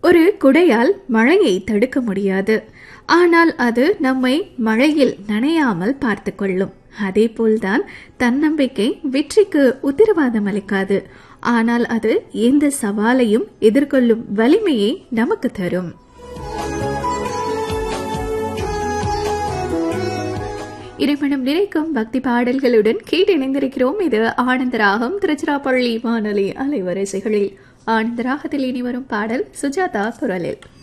ஒரு குடையால் மழையை தடுக்க முடியாது ஆனால் அது நம்மை மழையில் நனையாமல் பார்த்து கொள்ளும் அதேபோல்தான் தன்னம்பிக்கை வெற்றிக்கு உத்தரவாதம் அளிக்காது ஆனால் அது எந்த சவாலையும் எதிர்கொள்ளும் வலிமையை நமக்கு தரும் இறைமணம் நிறைக்கும் பக்தி பாடல்களுடன் கேட்டு இணைந்திருக்கிறோம் இது ஆனந்தராகம் திருச்சிராப்பள்ளி வானொலி அலைவரிசைகளில் ஆனந்தராகத்தில் இனி வரும் பாடல் சுஜாதா குரலில்